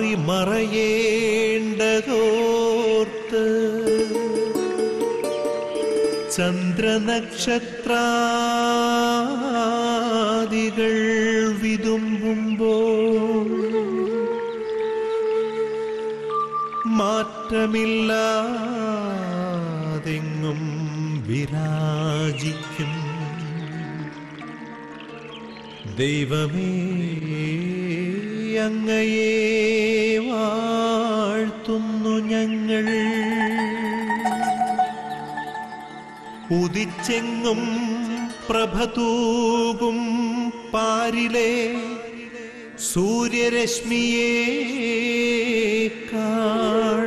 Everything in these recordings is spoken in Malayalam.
മാറി മറയേണ്ടതോർത്ത് ചന്ദ്രനക്ഷത്രാദികൾ വിതുമ്പുമ്പോൾ മാറ്റമില്ലാതെങ്ങും വിരാജിക്കും ദൈവമേ അങ്ങയെ വാഴ്ത്തുന്നു ഞങ്ങൾ ഉദിച്ചെങ്ങും പ്രഭതൂകും പാരിലെ സൂര്യരശ്മിയേക്കാൾ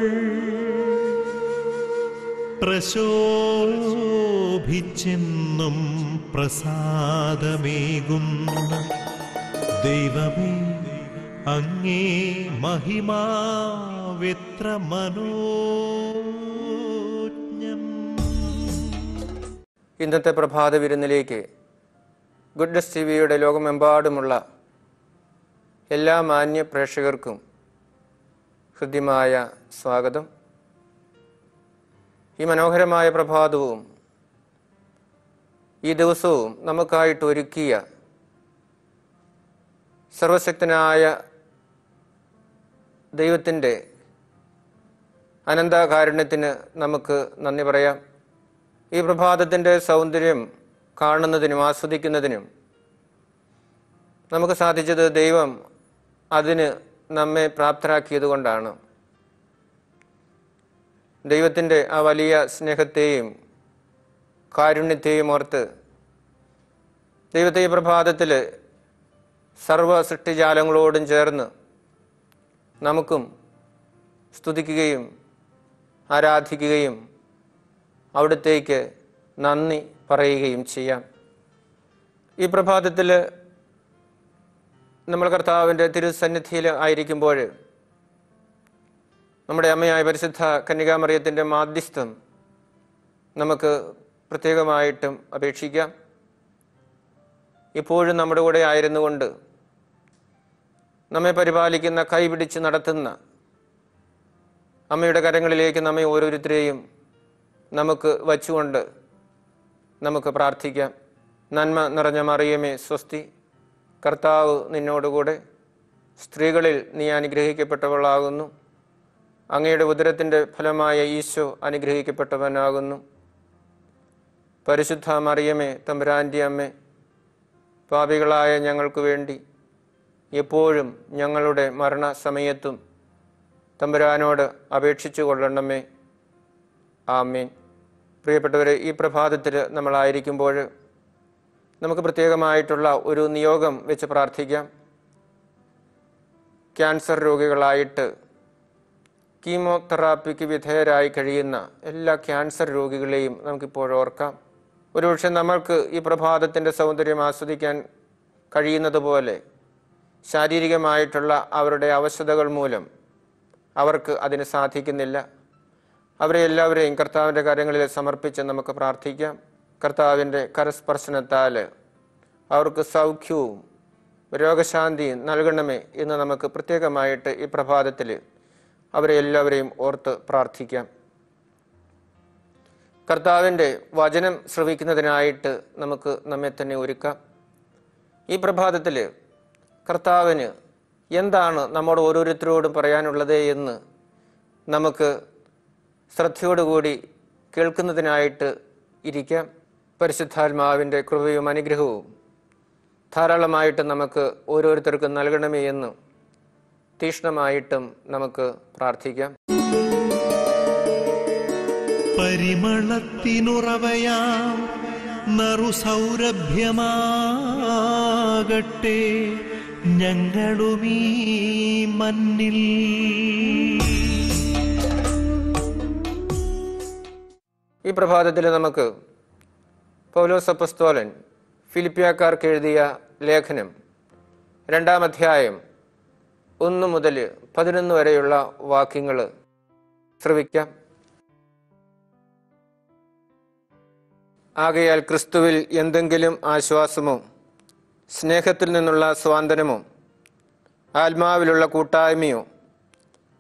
പ്രശോഭിച്ചെന്നും പ്രസാദമേകുന്ന ദൈവമേ അങ്ങേ മഹിമാവെത്ര മനോജ്ഞം ഇന്നത്തെ പ്രഭാത വിരുന്നിലേക്ക് ഗുഡ്നസ് ടി വിയുടെ ലോകമെമ്പാടുമുള്ള എല്ലാ മാന്യ പ്രേക്ഷകർക്കും ഹൃദ്യമായ സ്വാഗതം ഈ മനോഹരമായ പ്രഭാതവും ഈ ദിവസവും നമുക്കായിട്ട് ഒരുക്കിയ സർവശക്തനായ ദൈവത്തിൻ്റെ അനന്തകാരുണ്യത്തിന് നമുക്ക് നന്ദി പറയാം ഈ പ്രഭാതത്തിൻ്റെ സൗന്ദര്യം കാണുന്നതിനും ആസ്വദിക്കുന്നതിനും നമുക്ക് സാധിച്ചത് ദൈവം അതിന് നമ്മെ പ്രാപ്തരാക്കിയത് കൊണ്ടാണ് ദൈവത്തിൻ്റെ ആ വലിയ സ്നേഹത്തെയും കാരുണ്യത്തെയും ഓർത്ത് ദൈവത്തെ ഈ പ്രഭാതത്തിൽ സർവ സൃഷ്ടിജാലങ്ങളോടും ചേർന്ന് നമുക്കും സ്തുതിക്കുകയും ആരാധിക്കുകയും അവിടത്തേക്ക് നന്ദി പറയുകയും ചെയ്യാം ഈ പ്രഭാതത്തിൽ നമ്മൾ കർത്താവിൻ്റെ തിരുസന്നിധിയിൽ ആയിരിക്കുമ്പോൾ നമ്മുടെ അമ്മയായ പരിശുദ്ധ കന്യകാമറിയത്തിൻ്റെ മാധ്യസ്ഥം നമുക്ക് പ്രത്യേകമായിട്ടും അപേക്ഷിക്കാം ഇപ്പോഴും നമ്മുടെ കൂടെ ആയിരുന്നുകൊണ്ട് നമ്മെ പരിപാലിക്കുന്ന കൈപിടിച്ച് നടത്തുന്ന അമ്മയുടെ കരങ്ങളിലേക്ക് നമ്മെ ഓരോരുത്തരെയും നമുക്ക് വച്ചുകൊണ്ട് നമുക്ക് പ്രാർത്ഥിക്കാം നന്മ നിറഞ്ഞ മറിയമേ സ്വസ്തി കർത്താവ് നിന്നോടുകൂടെ സ്ത്രീകളിൽ നീ അനുഗ്രഹിക്കപ്പെട്ടവളാകുന്നു അങ്ങയുടെ ഉദരത്തിൻ്റെ ഫലമായ ഈശോ അനുഗ്രഹിക്കപ്പെട്ടവനാകുന്നു പരിശുദ്ധ മറിയമേ തമ്പുരാൻ്റെ അമ്മേ പാപികളായ ഞങ്ങൾക്ക് വേണ്ടി എപ്പോഴും ഞങ്ങളുടെ മരണസമയത്തും തമ്പുരാനോട് അപേക്ഷിച്ചു കൊള്ളണമേ ആമീൻ പ്രിയപ്പെട്ടവരെ ഈ പ്രഭാതത്തിൽ നമ്മളായിരിക്കുമ്പോൾ നമുക്ക് പ്രത്യേകമായിട്ടുള്ള ഒരു നിയോഗം വെച്ച് പ്രാർത്ഥിക്കാം ക്യാൻസർ രോഗികളായിട്ട് കീമോതെറാപ്പിക്ക് വിധേയരായി കഴിയുന്ന എല്ലാ ക്യാൻസർ രോഗികളെയും നമുക്കിപ്പോൾ ഓർക്കാം ഒരുപക്ഷെ നമ്മൾക്ക് ഈ പ്രഭാതത്തിൻ്റെ സൗന്ദര്യം ആസ്വദിക്കാൻ കഴിയുന്നത് പോലെ ശാരീരികമായിട്ടുള്ള അവരുടെ അവശതകൾ മൂലം അവർക്ക് അതിന് സാധിക്കുന്നില്ല അവരെ എല്ലാവരെയും കർത്താവിൻ്റെ കാര്യങ്ങളിൽ സമർപ്പിച്ച് നമുക്ക് പ്രാർത്ഥിക്കാം കർത്താവിൻ്റെ കരസ്പർശനത്താൽ അവർക്ക് സൗഖ്യവും രോഗശാന്തിയും നൽകണമേ എന്ന് നമുക്ക് പ്രത്യേകമായിട്ട് ഈ പ്രഭാതത്തിൽ അവരെ എല്ലാവരെയും ഓർത്ത് പ്രാർത്ഥിക്കാം കർത്താവിൻ്റെ വചനം ശ്രവിക്കുന്നതിനായിട്ട് നമുക്ക് നമ്മെ തന്നെ ഒരുക്കാം ഈ പ്രഭാതത്തിൽ കർത്താവിന് എന്താണ് നമ്മോട് ഓരോരുത്തരോടും പറയാനുള്ളത് എന്ന് നമുക്ക് ശ്രദ്ധയോടുകൂടി കേൾക്കുന്നതിനായിട്ട് ഇരിക്കാം പരിശുദ്ധാത്മാവിൻ്റെ കൃപയും അനുഗ്രഹവും ധാരാളമായിട്ട് നമുക്ക് ഓരോരുത്തർക്കും നൽകണമേ എന്ന് തീക്ഷ്ണമായിട്ടും നമുക്ക് പ്രാർത്ഥിക്കാം പരിമളത്തിനുറവയാം നറുസൗരഭ്യമാകട്ടെ ഞങ്ങളുമീ മണ്ണിൽ ഈ പ്രഭാതത്തിൽ നമുക്ക് പൗലോസ് അപ്പസ്തോലൻ ഫിലിപ്പിയാക്കാർക്ക് എഴുതിയ ലേഖനം രണ്ടാം അധ്യായം ഒന്ന് മുതൽ പതിനൊന്ന് വരെയുള്ള വാക്യങ്ങൾ ശ്രവിക്കാം ആകയാൽ ക്രിസ്തുവിൽ എന്തെങ്കിലും ആശ്വാസമോ സ്നേഹത്തിൽ നിന്നുള്ള സ്വാന്തനമോ ആത്മാവിലുള്ള കൂട്ടായ്മയോ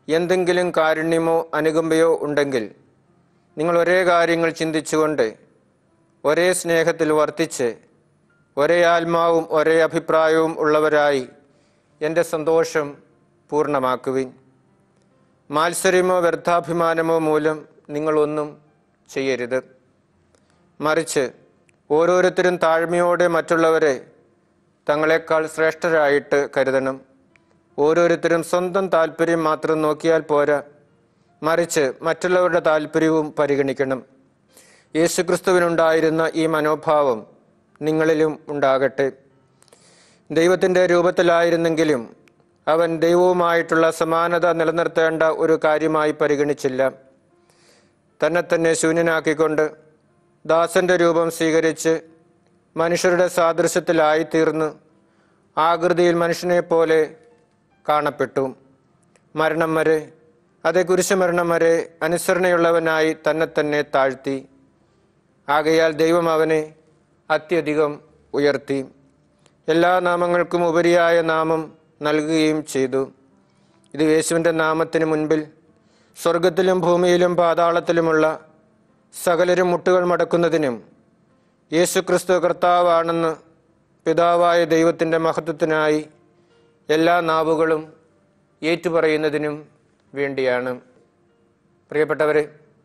എന്തെങ്കിലും കാരുണ്യമോ അനുകമ്പയോ ഉണ്ടെങ്കിൽ നിങ്ങൾ ഒരേ കാര്യങ്ങൾ ചിന്തിച്ചുകൊണ്ട് ഒരേ സ്നേഹത്തിൽ വർത്തിച്ച് ഒരേ ആത്മാവും ഒരേ അഭിപ്രായവും ഉള്ളവരായി എൻ്റെ സന്തോഷം പൂർണ്ണമാക്കുവിൻ മാത്സര്യമോ വ്യർത്ഥാഭിമാനമോ മൂലം നിങ്ങളൊന്നും ചെയ്യരുത് മറിച്ച് ഓരോരുത്തരും താഴ്മയോടെ മറ്റുള്ളവരെ തങ്ങളെക്കാൾ ശ്രേഷ്ഠരായിട്ട് കരുതണം ഓരോരുത്തരും സ്വന്തം താല്പര്യം മാത്രം നോക്കിയാൽ പോരാ മറിച്ച് മറ്റുള്ളവരുടെ താല്പര്യവും പരിഗണിക്കണം യേശുക്രിസ്തുവിനുണ്ടായിരുന്ന ഈ മനോഭാവം നിങ്ങളിലും ഉണ്ടാകട്ടെ ദൈവത്തിൻ്റെ രൂപത്തിലായിരുന്നെങ്കിലും അവൻ ദൈവവുമായിട്ടുള്ള സമാനത നിലനിർത്തേണ്ട ഒരു കാര്യമായി പരിഗണിച്ചില്ല തന്നെ തന്നെ ശൂന്യനാക്കിക്കൊണ്ട് ദാസന്റെ രൂപം സ്വീകരിച്ച് മനുഷ്യരുടെ സാദൃശ്യത്തിലായി തീർന്ന് ആകൃതിയിൽ മനുഷ്യനെ പോലെ കാണപ്പെട്ടു മരണം വരെ അതേ കുരിശുമരണം വരെ അനുസരണയുള്ളവനായി തന്നെ തന്നെ താഴ്ത്തി ആകയാൽ ദൈവം അവനെ അത്യധികം ഉയർത്തി എല്ലാ നാമങ്ങൾക്കും ഉപരിയായ നാമം നൽകുകയും ചെയ്തു ഇത് യേശുവിൻ്റെ നാമത്തിന് മുൻപിൽ സ്വർഗത്തിലും ഭൂമിയിലും പാതാളത്തിലുമുള്ള സകലരും മുട്ടുകൾ മടക്കുന്നതിനും യേശുക്രിസ്തു കർത്താവാണെന്ന് പിതാവായ ദൈവത്തിൻ്റെ മഹത്വത്തിനായി എല്ലാ നാവുകളും ഏറ്റുപറയുന്നതിനും വേണ്ടിയാണ് പ്രിയപ്പെട്ടവരെ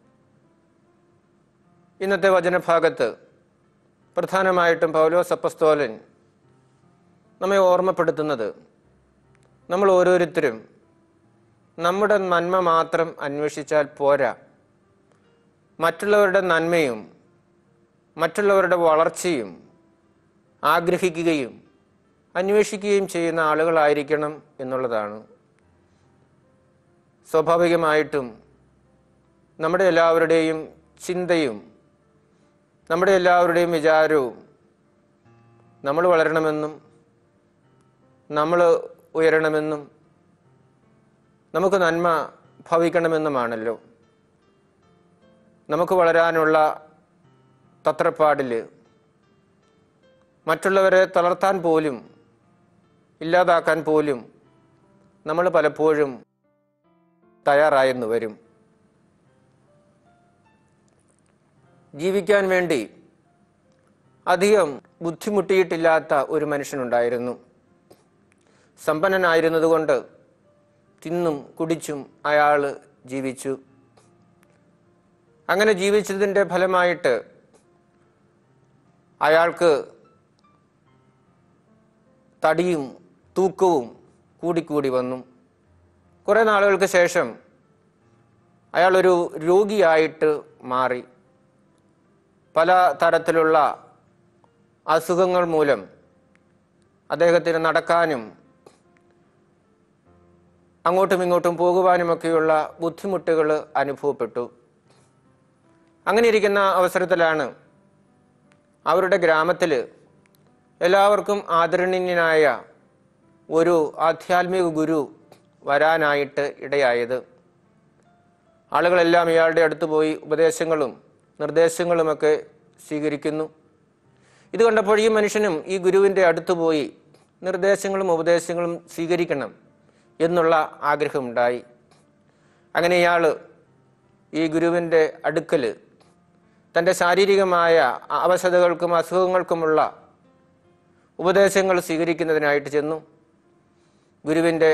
ഇന്നത്തെ വചനഭാഗത്ത് പ്രധാനമായിട്ടും പൗലോസ് അപ്പസ്തോലൻ നമ്മെ ഓർമ്മപ്പെടുത്തുന്നത് നമ്മൾ ഓരോരുത്തരും നമ്മുടെ നന്മ മാത്രം അന്വേഷിച്ചാൽ പോരാ മറ്റുള്ളവരുടെ നന്മയും മറ്റുള്ളവരുടെ വളർച്ചയും ആഗ്രഹിക്കുകയും അന്വേഷിക്കുകയും ചെയ്യുന്ന ആളുകളായിരിക്കണം എന്നുള്ളതാണ് സ്വാഭാവികമായിട്ടും നമ്മുടെ എല്ലാവരുടെയും ചിന്തയും നമ്മുടെ എല്ലാവരുടെയും വിചാരവും നമ്മൾ വളരണമെന്നും നമ്മൾ ഉയരണമെന്നും നമുക്ക് നന്മ ഭവിക്കണമെന്നുമാണല്ലോ നമുക്ക് വളരാനുള്ള തത്രപ്പാടിൽ മറ്റുള്ളവരെ തളർത്താൻ പോലും ഇല്ലാതാക്കാൻ പോലും നമ്മൾ പലപ്പോഴും തയ്യാറായെന്ന് വരും ജീവിക്കാൻ വേണ്ടി അധികം ബുദ്ധിമുട്ടിയിട്ടില്ലാത്ത ഒരു മനുഷ്യനുണ്ടായിരുന്നു സമ്പന്നനായിരുന്നതുകൊണ്ട് തിന്നും കുടിച്ചും അയാൾ ജീവിച്ചു അങ്ങനെ ജീവിച്ചതിൻ്റെ ഫലമായിട്ട് അയാൾക്ക് തടിയും തൂക്കവും കൂടിക്കൂടി വന്നു കുറേ നാളുകൾക്ക് ശേഷം അയാളൊരു രോഗിയായിട്ട് മാറി പല തരത്തിലുള്ള അസുഖങ്ങൾ മൂലം അദ്ദേഹത്തിന് നടക്കാനും അങ്ങോട്ടും ഇങ്ങോട്ടും പോകുവാനുമൊക്കെയുള്ള ബുദ്ധിമുട്ടുകൾ അനുഭവപ്പെട്ടു അങ്ങനെ ഇരിക്കുന്ന അവസരത്തിലാണ് അവരുടെ ഗ്രാമത്തിൽ എല്ലാവർക്കും ആദരണീയനായ ഒരു ആധ്യാത്മിക ഗുരു വരാനായിട്ട് ഇടയായത് ആളുകളെല്ലാം ഇയാളുടെ അടുത്ത് പോയി ഉപദേശങ്ങളും നിർദ്ദേശങ്ങളുമൊക്കെ സ്വീകരിക്കുന്നു ഇത് കണ്ടപ്പോൾ ഈ മനുഷ്യനും ഈ ഗുരുവിൻ്റെ അടുത്ത് പോയി നിർദ്ദേശങ്ങളും ഉപദേശങ്ങളും സ്വീകരിക്കണം എന്നുള്ള ആഗ്രഹമുണ്ടായി അങ്ങനെ ഇയാൾ ഈ ഗുരുവിൻ്റെ അടുക്കൽ തൻ്റെ ശാരീരികമായ അവശതകൾക്കും അസുഖങ്ങൾക്കുമുള്ള ഉപദേശങ്ങൾ സ്വീകരിക്കുന്നതിനായിട്ട് ചെന്നു ഗുരുവിൻ്റെ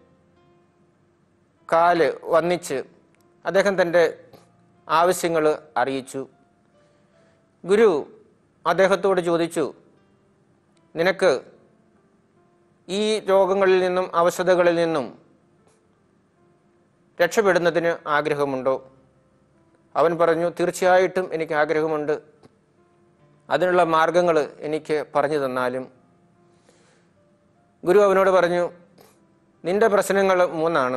കാല് വന്നിച്ച് അദ്ദേഹം തൻ്റെ ആവശ്യങ്ങൾ അറിയിച്ചു ഗുരു അദ്ദേഹത്തോട് ചോദിച്ചു നിനക്ക് ഈ രോഗങ്ങളിൽ നിന്നും അവശതകളിൽ നിന്നും രക്ഷപ്പെടുന്നതിന് ആഗ്രഹമുണ്ടോ അവൻ പറഞ്ഞു തീർച്ചയായിട്ടും എനിക്ക് ആഗ്രഹമുണ്ട് അതിനുള്ള മാർഗങ്ങൾ എനിക്ക് പറഞ്ഞു തന്നാലും ഗുരു അവനോട് പറഞ്ഞു നിന്റെ പ്രശ്നങ്ങൾ മൂന്നാണ്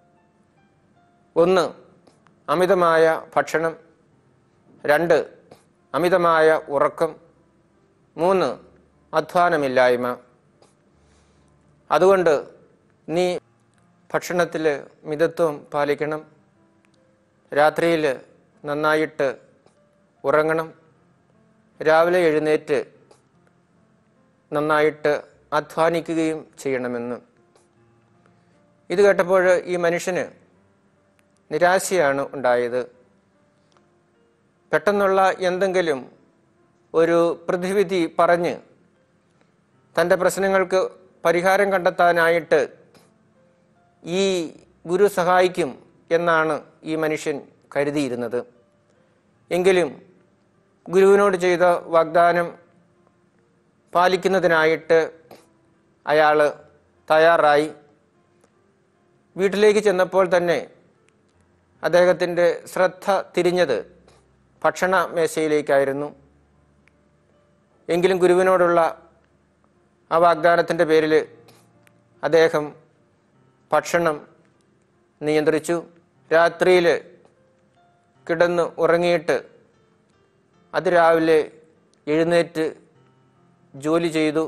ഒന്ന് അമിതമായ ഭക്ഷണം രണ്ട് അമിതമായ ഉറക്കം മൂന്ന് അധ്വാനമില്ലായ്മ അതുകൊണ്ട് നീ ഭക്ഷണത്തിൽ മിതത്വം പാലിക്കണം രാത്രിയിൽ നന്നായിട്ട് ഉറങ്ങണം രാവിലെ എഴുന്നേറ്റ് നന്നായിട്ട് അധ്വാനിക്കുകയും ചെയ്യണമെന്ന് ഇത് കേട്ടപ്പോൾ ഈ മനുഷ്യന് നിരാശയാണ് ഉണ്ടായത് പെട്ടെന്നുള്ള എന്തെങ്കിലും ഒരു പ്രതിവിധി പറഞ്ഞ് തൻ്റെ പ്രശ്നങ്ങൾക്ക് പരിഹാരം കണ്ടെത്താനായിട്ട് ഈ ഗുരു സഹായിക്കും എന്നാണ് ഈ മനുഷ്യൻ കരുതിയിരുന്നത് എങ്കിലും ഗുരുവിനോട് ചെയ്ത വാഗ്ദാനം പാലിക്കുന്നതിനായിട്ട് അയാൾ തയ്യാറായി വീട്ടിലേക്ക് ചെന്നപ്പോൾ തന്നെ അദ്ദേഹത്തിൻ്റെ ശ്രദ്ധ തിരിഞ്ഞത് ഭക്ഷണ മേശയിലേക്കായിരുന്നു എങ്കിലും ഗുരുവിനോടുള്ള ആ വാഗ്ദാനത്തിൻ്റെ പേരിൽ അദ്ദേഹം ഭക്ഷണം നിയന്ത്രിച്ചു രാത്രിയിൽ കിടന്ന് ഉറങ്ങിയിട്ട് അതിരാവിലെ എഴുന്നേറ്റ് ജോലി ചെയ്തു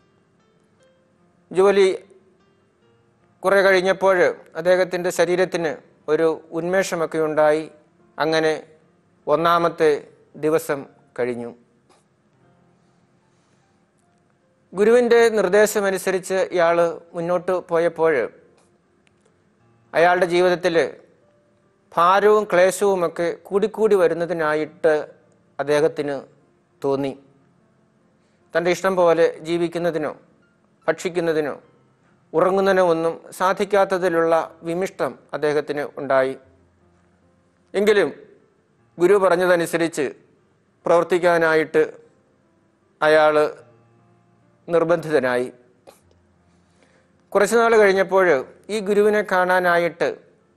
ജോലി കുറെ കഴിഞ്ഞപ്പോൾ അദ്ദേഹത്തിൻ്റെ ശരീരത്തിന് ഒരു ഉന്മേഷമൊക്കെ ഉണ്ടായി അങ്ങനെ ഒന്നാമത്തെ ദിവസം കഴിഞ്ഞു ഗുരുവിൻ്റെ നിർദ്ദേശമനുസരിച്ച് ഇയാൾ മുന്നോട്ട് പോയപ്പോൾ അയാളുടെ ജീവിതത്തിൽ ഭാരവും ക്ലേശവുമൊക്കെ കൂടിക്കൂടി വരുന്നതിനായിട്ട് അദ്ദേഹത്തിന് തോന്നി തൻ്റെ ഇഷ്ടം പോലെ ജീവിക്കുന്നതിനോ ഭക്ഷിക്കുന്നതിനോ ഉറങ്ങുന്നതിനോ ഒന്നും സാധിക്കാത്തതിലുള്ള വിമിഷ്ടം അദ്ദേഹത്തിന് ഉണ്ടായി എങ്കിലും ഗുരു പറഞ്ഞതനുസരിച്ച് പ്രവർത്തിക്കാനായിട്ട് അയാൾ നിർബന്ധിതനായി കുറച്ചു നാൾ കഴിഞ്ഞപ്പോൾ ഈ ഗുരുവിനെ കാണാനായിട്ട്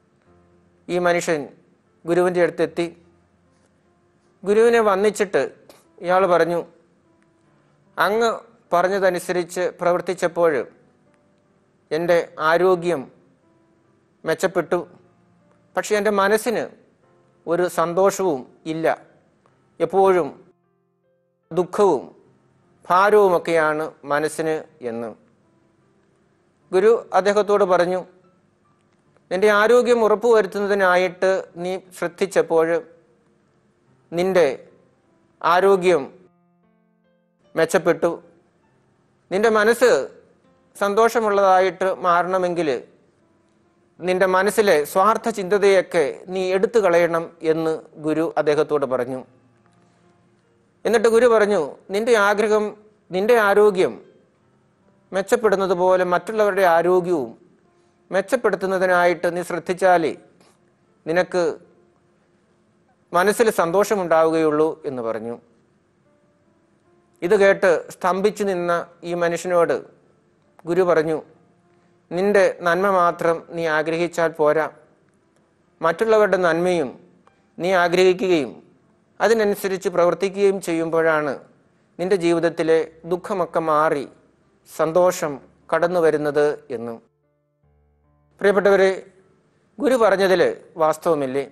ഈ മനുഷ്യൻ ഗുരുവിൻ്റെ അടുത്തെത്തി ഗുരുവിനെ വന്നിച്ചിട്ട് ഇയാൾ പറഞ്ഞു അങ്ങ് പറഞ്ഞതനുസരിച്ച് പ്രവർത്തിച്ചപ്പോൾ എൻ്റെ ആരോഗ്യം മെച്ചപ്പെട്ടു പക്ഷെ എൻ്റെ മനസ്സിന് ഒരു സന്തോഷവും ഇല്ല എപ്പോഴും ദുഃഖവും ഭാരവുമൊക്കെയാണ് മനസ്സിന് എന്ന് ഗുരു അദ്ദേഹത്തോട് പറഞ്ഞു നിന്റെ ആരോഗ്യം ഉറപ്പുവരുത്തുന്നതിനായിട്ട് നീ ശ്രദ്ധിച്ചപ്പോൾ നിന്റെ ആരോഗ്യം മെച്ചപ്പെട്ടു നിന്റെ മനസ്സ് സന്തോഷമുള്ളതായിട്ട് മാറണമെങ്കിൽ നിന്റെ മനസ്സിലെ സ്വാർത്ഥ ചിന്തതയൊക്കെ നീ എടുത്തു കളയണം എന്ന് ഗുരു അദ്ദേഹത്തോട് പറഞ്ഞു എന്നിട്ട് ഗുരു പറഞ്ഞു നിന്റെ ആഗ്രഹം നിന്റെ ആരോഗ്യം മെച്ചപ്പെടുന്നത് പോലെ മറ്റുള്ളവരുടെ ആരോഗ്യവും മെച്ചപ്പെടുത്തുന്നതിനായിട്ട് നീ ശ്രദ്ധിച്ചാലേ നിനക്ക് മനസ്സിൽ സന്തോഷമുണ്ടാവുകയുള്ളൂ എന്ന് പറഞ്ഞു ഇത് കേട്ട് സ്തംഭിച്ചു നിന്ന ഈ മനുഷ്യനോട് ഗുരു പറഞ്ഞു നിന്റെ നന്മ മാത്രം നീ ആഗ്രഹിച്ചാൽ പോരാ മറ്റുള്ളവരുടെ നന്മയും നീ ആഗ്രഹിക്കുകയും അതിനനുസരിച്ച് പ്രവർത്തിക്കുകയും ചെയ്യുമ്പോഴാണ് നിന്റെ ജീവിതത്തിലെ ദുഃഖമൊക്കെ മാറി സന്തോഷം കടന്നു വരുന്നത് എന്നും പ്രിയപ്പെട്ടവരെ ഗുരു പറഞ്ഞതിൽ വാസ്തവമില്ലേ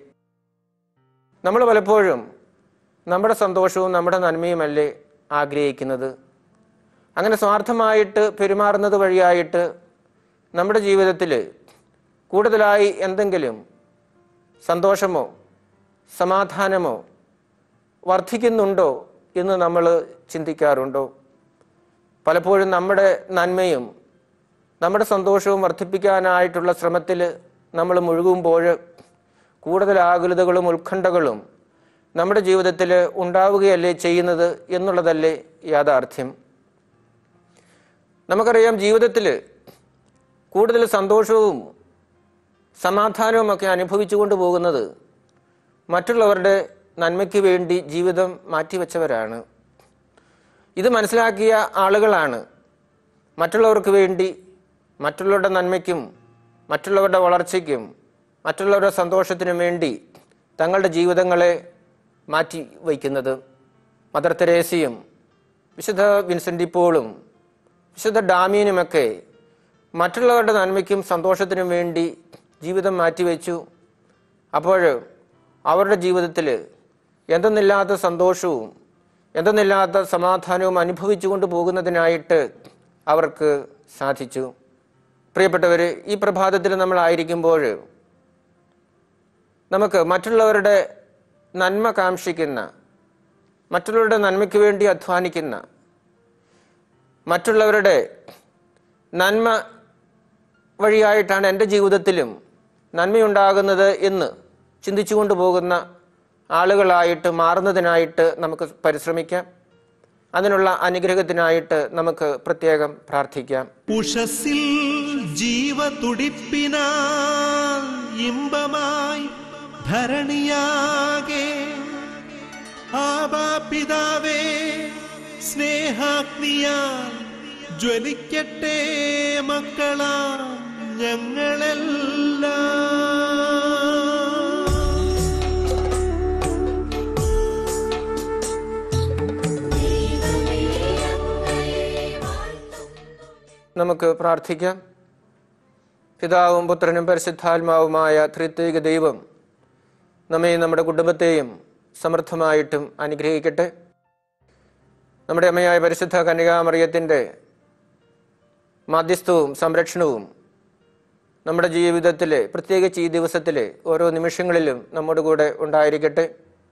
നമ്മൾ പലപ്പോഴും നമ്മുടെ സന്തോഷവും നമ്മുടെ നന്മയുമല്ലേ ആഗ്രഹിക്കുന്നത് അങ്ങനെ സ്വാർത്ഥമായിട്ട് പെരുമാറുന്നത് വഴിയായിട്ട് നമ്മുടെ ജീവിതത്തിൽ കൂടുതലായി എന്തെങ്കിലും സന്തോഷമോ സമാധാനമോ വർദ്ധിക്കുന്നുണ്ടോ എന്ന് നമ്മൾ ചിന്തിക്കാറുണ്ടോ പലപ്പോഴും നമ്മുടെ നന്മയും നമ്മുടെ സന്തോഷവും വർദ്ധിപ്പിക്കാനായിട്ടുള്ള ശ്രമത്തിൽ നമ്മൾ മുഴുകുമ്പോൾ കൂടുതൽ ആകുലതകളും ഉത്കണ്ഠകളും നമ്മുടെ ജീവിതത്തിൽ ഉണ്ടാവുകയല്ലേ ചെയ്യുന്നത് എന്നുള്ളതല്ലേ യാഥാർത്ഥ്യം നമുക്കറിയാം ജീവിതത്തിൽ കൂടുതൽ സന്തോഷവും സമാധാനവും ഒക്കെ അനുഭവിച്ചുകൊണ്ട് പോകുന്നത് മറ്റുള്ളവരുടെ നന്മയ്ക്ക് വേണ്ടി ജീവിതം മാറ്റിവെച്ചവരാണ് ഇത് മനസ്സിലാക്കിയ ആളുകളാണ് മറ്റുള്ളവർക്ക് വേണ്ടി മറ്റുള്ളവരുടെ നന്മയ്ക്കും മറ്റുള്ളവരുടെ വളർച്ചയ്ക്കും മറ്റുള്ളവരുടെ സന്തോഷത്തിനും വേണ്ടി തങ്ങളുടെ ജീവിതങ്ങളെ മാറ്റി വയ്ക്കുന്നത് മദർ തെരേസയും വിശുദ്ധ വിൻസെൻ്റ് പോളും വിശുദ്ധ ഡാമിയനുമൊക്കെ മറ്റുള്ളവരുടെ നന്മയ്ക്കും സന്തോഷത്തിനും വേണ്ടി ജീവിതം മാറ്റിവെച്ചു അപ്പോൾ അവരുടെ ജീവിതത്തിൽ എന്തെന്നില്ലാത്ത സന്തോഷവും എന്തെന്നില്ലാത്ത സമാധാനവും അനുഭവിച്ചുകൊണ്ട് പോകുന്നതിനായിട്ട് അവർക്ക് സാധിച്ചു പ്രിയപ്പെട്ടവർ ഈ പ്രഭാതത്തിൽ നമ്മളായിരിക്കുമ്പോൾ നമുക്ക് മറ്റുള്ളവരുടെ നന്മ കാക്ഷിക്കുന്ന മറ്റുള്ളവരുടെ നന്മയ്ക്ക് വേണ്ടി അധ്വാനിക്കുന്ന മറ്റുള്ളവരുടെ നന്മ വഴിയായിട്ടാണ് എൻ്റെ ജീവിതത്തിലും നന്മയുണ്ടാകുന്നത് എന്ന് ചിന്തിച്ചുകൊണ്ട് പോകുന്ന ആളുകളായിട്ട് മാറുന്നതിനായിട്ട് നമുക്ക് പരിശ്രമിക്കാം അതിനുള്ള അനുഗ്രഹത്തിനായിട്ട് നമുക്ക് പ്രത്യേകം പ്രാർത്ഥിക്കാം ഉഷസിൽ ജീവതുടിപ്പിനാൽ ഇമ്പമായി ധരണിയാകെ ആബാപിതാവേ സ്നേഹാഗ്നിയാൽ ജ്വലിക്കട്ടെ മക്കളാ ഞങ്ങളെല്ലാം നമുക്ക് പ്രാർത്ഥിക്കാം പിതാവും പുത്രനും പരിശുദ്ധാത്മാവുമായ ത്രിത്വിക ദൈവം നമ്മെ നമ്മുടെ കുടുംബത്തെയും സമൃദ്ധമായിട്ടും അനുഗ്രഹിക്കട്ടെ നമ്മുടെ അമ്മയായ പരിശുദ്ധ കന്യകാമറിയത്തിൻ്റെ മാധ്യസ്ഥവും സംരക്ഷണവും നമ്മുടെ ജീവിതത്തിലെ പ്രത്യേകിച്ച് ഈ ദിവസത്തിലെ ഓരോ നിമിഷങ്ങളിലും നമ്മുടെ കൂടെ ഉണ്ടായിരിക്കട്ടെ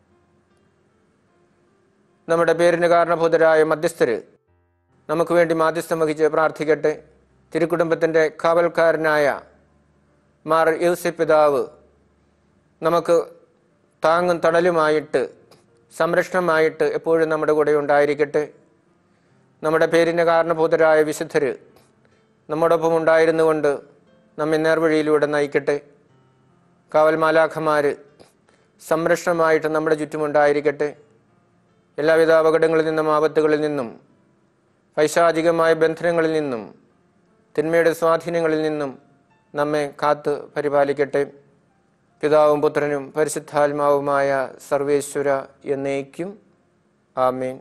നമ്മുടെ പേരിന് കാരണഭൂതരായ മധ്യസ്ഥര് നമുക്ക് വേണ്ടി മാധ്യസ്ഥം വഹിച്ച് പ്രാർത്ഥിക്കട്ടെ തിരുക്കുടുംബത്തിൻ്റെ കാവൽക്കാരനായ മാർ യൂസഫ് പിതാവ് നമുക്ക് താങ്ങും തണലുമായിട്ട് സംരക്ഷണമായിട്ട് എപ്പോഴും നമ്മുടെ കൂടെ ഉണ്ടായിരിക്കട്ടെ നമ്മുടെ പേരിന് കാരണഭൂതരായ വിശുദ്ധര് നമ്മോടൊപ്പം ഉണ്ടായിരുന്നുകൊണ്ട് നമ്മെ നേർവഴിയിലൂടെ നയിക്കട്ടെ കാവൽ മാലാഖമാർ സംരക്ഷണമായിട്ട് നമ്മുടെ ചുറ്റുമുണ്ടായിരിക്കട്ടെ എല്ലാവിധ അപകടങ്ങളിൽ നിന്നും ആപത്തുകളിൽ നിന്നും പൈശാചികമായ ബന്ധനങ്ങളിൽ നിന്നും തിന്മയുടെ സ്വാധീനങ്ങളിൽ നിന്നും നമ്മെ കാത്ത് പരിപാലിക്കട്ടെ പിതാവും പുത്രനും പരിശുദ്ധാത്മാവുമായ സർവേശ്വര എന്നേക്കും ആമേൻ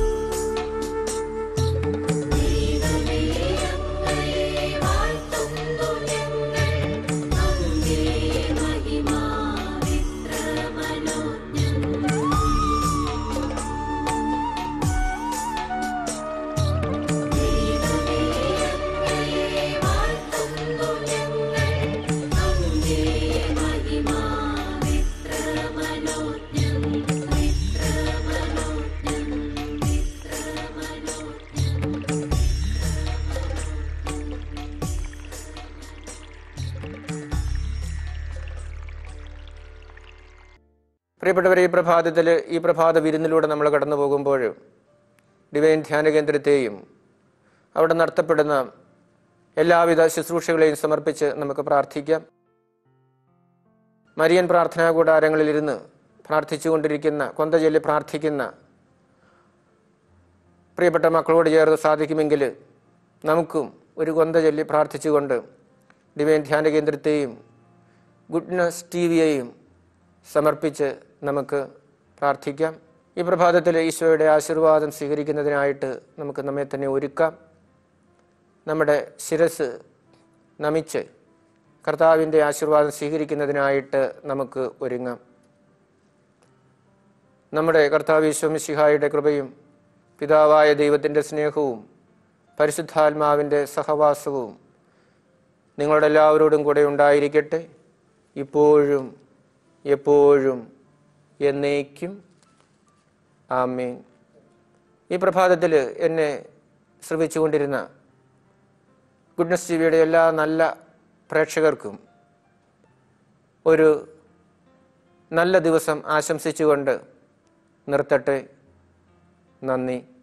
പ്രിയപ്പെട്ടവരെ ഈ പ്രഭാതത്തിൽ ഈ പ്രഭാത വിരുന്നിലൂടെ നമ്മൾ കടന്നു പോകുമ്പോൾ ഡിവൈൻ ധ്യാന കേന്ദ്രത്തെയും അവിടെ നടത്തപ്പെടുന്ന എല്ലാവിധ ശുശ്രൂഷകളെയും സമർപ്പിച്ച് നമുക്ക് പ്രാർത്ഥിക്കാം മരിയൻ പ്രാർത്ഥനാ കൂടാരങ്ങളിലിരുന്ന് പ്രാർത്ഥിച്ചുകൊണ്ടിരിക്കുന്ന കൊന്ത ചൊല്ലി പ്രാർത്ഥിക്കുന്ന പ്രിയപ്പെട്ട മക്കളോട് ചേർന്ന് സാധിക്കുമെങ്കിൽ നമുക്കും ഒരു കൊന്ത ചൊല്ലി പ്രാർത്ഥിച്ചുകൊണ്ട് ഡിവൈൻ ധ്യാന കേന്ദ്രത്തെയും ഗുഡ്നസ് ടി വിയെയും സമർപ്പിച്ച് നമുക്ക് പ്രാർത്ഥിക്കാം ഈ പ്രഭാതത്തിൽ ഈശോയുടെ ആശീർവാദം സ്വീകരിക്കുന്നതിനായിട്ട് നമുക്ക് നമ്മെ തന്നെ ഒരുക്കാം നമ്മുടെ ശിരസ് നമിച്ച് കർത്താവിൻ്റെ ആശീർവാദം സ്വീകരിക്കുന്നതിനായിട്ട് നമുക്ക് ഒരുങ്ങാം നമ്മുടെ കർത്താവ് ഈശോമിശിഹായുടെ കൃപയും പിതാവായ ദൈവത്തിൻ്റെ സ്നേഹവും പരിശുദ്ധാത്മാവിൻ്റെ സഹവാസവും നിങ്ങളുടെ എല്ലാവരോടും കൂടെ ഉണ്ടായിരിക്കട്ടെ ഇപ്പോഴും എപ്പോഴും എന്നേക്കും ആമേൻ ഈ പ്രഭാതത്തിൽ എന്നെ ശ്രമിച്ചുകൊണ്ടിരുന്ന ഗുഡ്നസ് ടിവിയുടെ എല്ലാ നല്ല പ്രേക്ഷകർക്കും ഒരു നല്ല ദിവസം ആശംസിച്ചുകൊണ്ട് നിർത്തട്ടെ നന്ദി